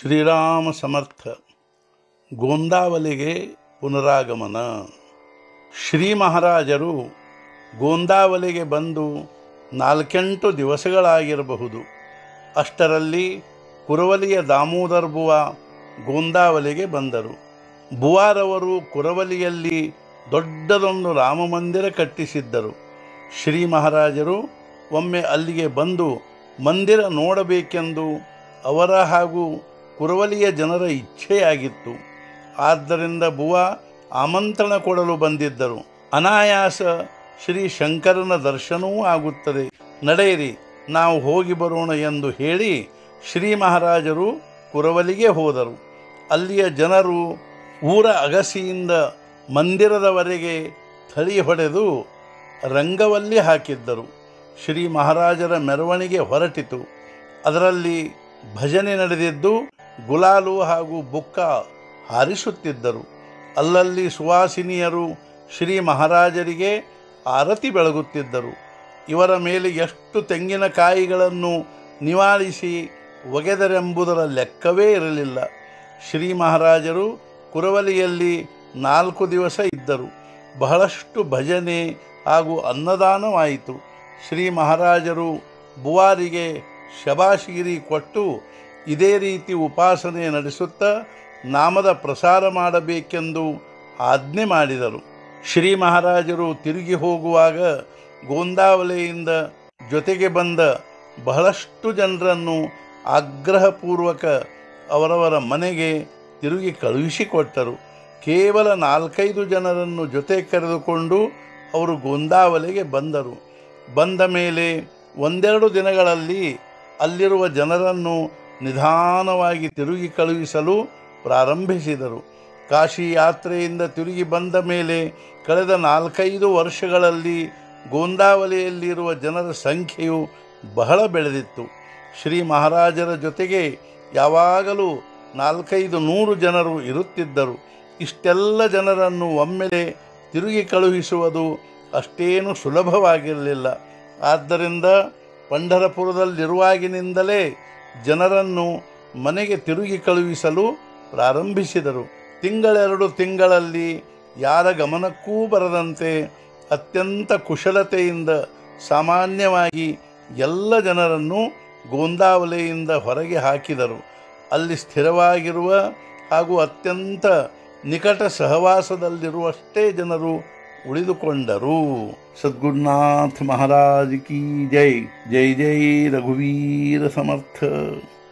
ಶ್ರೀರಾಮ ಸಮರ್ಥ ಗೋಂದಾವಲಿಗೆ ಪುನರಾಗಮನ ಶ್ರೀ ಮಹಾರಾಜರು ಗೋಂದಾವಲಿಗೆ ಬಂದು ನಾಲ್ಕೆಂಟು ದಿವಸಗಳಾಗಿರಬಹುದು ಅಷ್ಟರಲ್ಲಿ ಕುರವಲಿಯ ದಾಮೋದರ್ ಬುವ ಗೋಂದಾವಲಿಗೆ ಬಂದರು ಬುವಾರವರು ಕುರವಲಿಯಲ್ಲಿ ದೊಡ್ಡದೊಂದು ರಾಮಮಂದಿರ ಕಟ್ಟಿಸಿದ್ದರು ಶ್ರೀ ಮಹಾರಾಜರು ಒಮ್ಮೆ ಅಲ್ಲಿಗೆ ಬಂದು ಮಂದಿರ ನೋಡಬೇಕೆಂದು ಅವರ ಹಾಗೂ ಕುರವಲಿಯ ಜನರ ಇಚ್ಛೆಯಾಗಿತ್ತು ಆದ್ದರಿಂದ ಬುವ ಆಮಂತ್ರಣ ಕೊಡಲು ಬಂದಿದ್ದರು ಅನಾಯಾಸ ಶ್ರೀ ಶಂಕರನ ದರ್ಶನವೂ ಆಗುತ್ತದೆ ನಡೆಯಿರಿ ನಾವು ಹೋಗಿ ಬರೋಣ ಎಂದು ಹೇಳಿ ಶ್ರೀ ಮಹಾರಾಜರು ಕುರವಲಿಗೆ ಹೋದರು ಅಲ್ಲಿಯ ಜನರು ಊರ ಅಗಸಿಯಿಂದ ಮಂದಿರದವರೆಗೆ ಥಳಿ ಹೊಡೆದು ರಂಗವಲ್ಲಿ ಹಾಕಿದ್ದರು ಶ್ರೀ ಮಹಾರಾಜರ ಮೆರವಣಿಗೆ ಹೊರಟಿತು ಅದರಲ್ಲಿ ಭಜನೆ ನಡೆದಿದ್ದು ಗುಲಾಲು ಹಾಗೂ ಬುಕ್ಕ ಹಾರಿಸುತ್ತಿದ್ದರು ಅಲ್ಲಲ್ಲಿ ಸುವಾಸಿನಿಯರು ಶ್ರೀ ಮಹಾರಾಜರಿಗೆ ಆರತಿ ಬೆಳಗುತ್ತಿದ್ದರು ಇವರ ಮೇಲೆ ಎಷ್ಟು ತೆಂಗಿನಕಾಯಿಗಳನ್ನು ನಿವಾಳಿಸಿ ಒಗೆದರೆಂಬುದರ ಲೆಕ್ಕವೇ ಇರಲಿಲ್ಲ ಶ್ರೀ ಮಹಾರಾಜರು ಕುರವಲಿಯಲ್ಲಿ ನಾಲ್ಕು ದಿವಸ ಇದ್ದರು ಬಹಳಷ್ಟು ಭಜನೆ ಹಾಗೂ ಅನ್ನದಾನವಾಯಿತು ಶ್ರೀ ಮಹಾರಾಜರು ಬುವಾರಿಗೆ ಶಬಾಶಿಗಿರಿ ಕೊಟ್ಟು ಇದೇ ರೀತಿ ಉಪಾಸನೆ ನಡೆಸುತ್ತಾ ನಾಮದ ಪ್ರಸಾರ ಮಾಡಬೇಕೆಂದು ಆಜ್ಞೆ ಮಾಡಿದರು ಶ್ರೀ ಮಹಾರಾಜರು ತಿರುಗಿ ಹೋಗುವಾಗ ಗೋಂದಾವಲೆಯಿಂದ ಜೊತೆಗೆ ಬಂದ ಬಹಳಷ್ಟು ಜನರನ್ನು ಆಗ್ರಹಪೂರ್ವಕ ಅವರವರ ಮನೆಗೆ ತಿರುಗಿ ಕಳುಹಿಸಿಕೊಟ್ಟರು ಕೇವಲ ನಾಲ್ಕೈದು ಜನರನ್ನು ಜೊತೆ ಕರೆದುಕೊಂಡು ಅವರು ಗೋಂದಾವಲೆಗೆ ಬಂದರು ಬಂದ ಮೇಲೆ ಒಂದೆರಡು ದಿನಗಳಲ್ಲಿ ಅಲ್ಲಿರುವ ಜನರನ್ನು ನಿಧಾನವಾಗಿ ತಿರುಗಿ ಕಳುಹಿಸಲು ಪ್ರಾರಂಭಿಸಿದರು ಕಾಶಿ ಯಾತ್ರೆಯಿಂದ ತಿರುಗಿ ಬಂದ ಮೇಲೆ ಕಳೆದ ನಾಲ್ಕೈದು ವರ್ಷಗಳಲ್ಲಿ ಗೋಂದಾವಲಿಯಲ್ಲಿರುವ ಜನರ ಸಂಖ್ಯೆಯು ಬಹಳ ಬೆಳೆದಿತ್ತು ಶ್ರೀ ಮಹಾರಾಜರ ಜೊತೆಗೆ ಯಾವಾಗಲೂ ನಾಲ್ಕೈದು ನೂರು ಜನರು ಇರುತ್ತಿದ್ದರು ಇಷ್ಟೆಲ್ಲ ಜನರನ್ನು ಒಮ್ಮೆಲೆ ತಿರುಗಿ ಕಳುಹಿಸುವುದು ಅಷ್ಟೇನು ಸುಲಭವಾಗಿರಲಿಲ್ಲ ಆದ್ದರಿಂದ ಪಂಢರಪುರದಲ್ಲಿರುವಾಗಿನಿಂದಲೇ ಜನರನ್ನು ಮನೆಗೆ ತಿರುಗಿ ಕಳುಹಿಸಲು ಪ್ರಾರಂಭಿಸಿದರು ತಿಂಗಳೆರಡು ತಿಂಗಳಲ್ಲಿ ಯಾರ ಗಮನಕ್ಕೂ ಬರದಂತೆ ಅತ್ಯಂತ ಕುಶಲತೆಯಿಂದ ಸಾಮಾನ್ಯವಾಗಿ ಎಲ್ಲ ಜನರನ್ನು ಗೋಂದಾವಲೆಯಿಂದ ಹೊರಗೆ ಹಾಕಿದರು ಅಲ್ಲಿ ಸ್ಥಿರವಾಗಿರುವ ಹಾಗೂ ಅತ್ಯಂತ ನಿಕಟ ಸಹವಾಸದಲ್ಲಿರುವಷ್ಟೇ ಜನರು ಉಳಿದುಕೊಂಡರು ಸದ್ಗುರುನಾಥ ಮಹಾರಾಜ್ ಕಿ ಜೈ ಜೈ ಜೈ ರಘುವೀರ ಸಮರ್ಥ